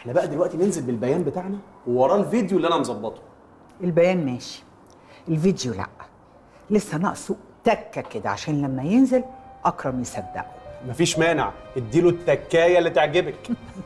احنا بقى دلوقتي ننزل بالبيان بتاعنا ووراه الفيديو اللي انا مظبطه البيان ماشي الفيديو لا لسه ناقصه تكه كده عشان لما ينزل اكرم يصدقه مفيش مانع اديله التكايه اللي تعجبك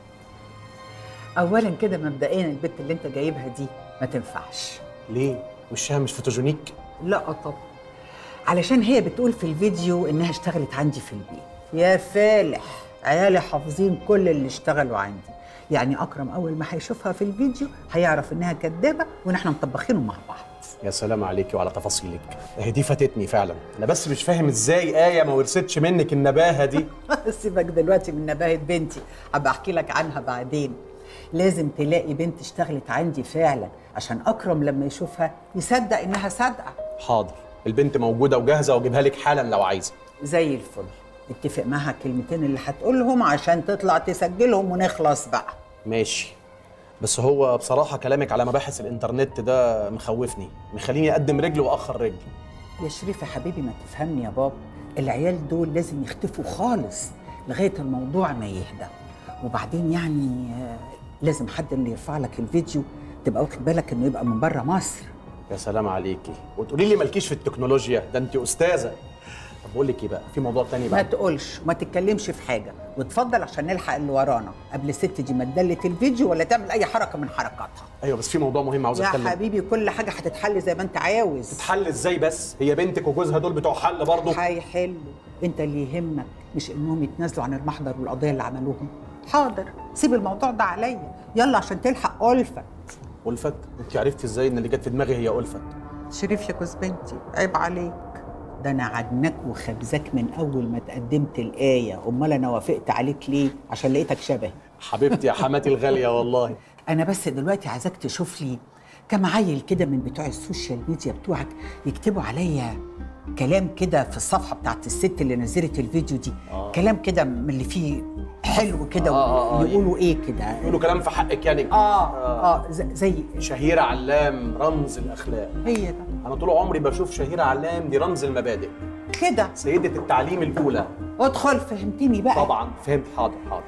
اولا كده مبدئيا البت اللي انت جايبها دي ما تنفعش ليه وشها مش فوتوجينيك لا طبعا علشان هي بتقول في الفيديو انها اشتغلت عندي في البيت يا فالح عيالي حافظين كل اللي اشتغلوا عندي يعني اكرم اول ما هيشوفها في الفيديو هيعرف انها كدابه وان احنا مطبخينه مع بعض يا سلام عليكي وعلى تفاصيلك هي دي فاتتني فعلا انا بس مش فاهم ازاي ايه ما ورثتش منك النباهه دي سيبك دلوقتي من نباهه بنتي هبقى احكي لك عنها بعدين لازم تلاقي بنت اشتغلت عندي فعلا عشان اكرم لما يشوفها يصدق انها صادقه حاضر البنت موجوده وجاهزه واجيبها لك حالا لو عايزه زي الفل اتفق معاها الكلمتين اللي هتقولهم عشان تطلع تسجلهم ونخلص بقى ماشي بس هو بصراحه كلامك على مباحث الانترنت ده مخوفني مخليني اقدم رجل واخر رجل يا شريف يا حبيبي ما تفهمني يا بابا العيال دول لازم يختفوا خالص لغايه الموضوع ما يهدى وبعدين يعني آه، لازم حد اللي يرفع لك الفيديو تبقى واخد بالك انه يبقى من بره مصر يا سلام عليكي وتقولي لي مالكيش في التكنولوجيا ده انت استاذه طب بقول لك ايه بقى في موضوع تاني ما بقى تقولش وما تتكلمش في حاجه واتفضل عشان نلحق اللي ورانا قبل الست دي ما تدلت الفيديو ولا تعمل اي حركه من حركاتها ايوه بس في موضوع مهم عاوز يا اتكلم حبيبي كل حاجه هتتحل زي ما انت عاوز تتحل ازاي بس هي بنتك وجوزها دول بتوع حل برضه هيحلوا انت اللي يهمك مش انهم يتنازلوا عن المحضر والقضيه اللي عملوهم حاضر سيب الموضوع ده عليا يلا عشان تلحق ألفت ألفت انت عرفتي ازاي ان اللي جت في دماغي هي ألفت شريف يا جوز بنتي عيب عليك ده انا عدناك وخبزك من اول ما تقدمت الايه امال انا وافقت عليك ليه عشان لقيتك شبهي حبيبتي يا حماتي الغاليه والله انا بس دلوقتي عايزاك تشوف لي كم عيل كده من بتوع السوشيال ميديا بتوعك يكتبوا عليا كلام كده في الصفحه بتاعت الست اللي نزلت الفيديو دي آه. كلام كده من اللي فيه حلو كده آه، آه، آه. يقولوا ايه كده يقولوا كلام في حقك يعني اه اه ز- زي شهيرة علام رمز الأخلاق هي ده أنا طول عمري بشوف شهيرة علام دي رمز المبادئ كده سيدة التعليم الأولى ادخل فهمتني بقى طبعا فهمت حاضر حاضر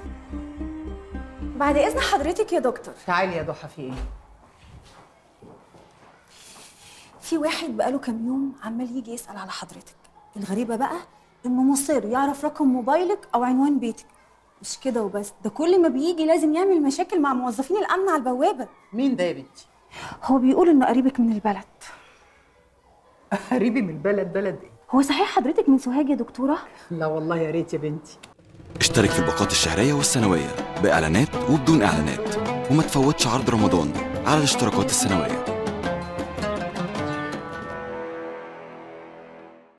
بعد اذن حضرتك يا دكتور تعالي يا ضحى في ايه في واحد بقاله كام يوم عمال يجي يسال على حضرتك الغريبه بقى انه مصر يعرف رقم موبايلك او عنوان بيتك مش كده وبس ده كل ما بيجي لازم يعمل مشاكل مع موظفين الامن على البوابه مين ده يا بنتي هو بيقول انه قريبك من البلد قريبي من البلد بلد ايه هو صحيح حضرتك من سوهاج يا دكتوره لا والله يا ريت يا بنتي اشترك في الباقات الشهرية والسنوية بإعلانات وبدون إعلانات وما تفوتش عرض رمضان على الاشتراكات السنوية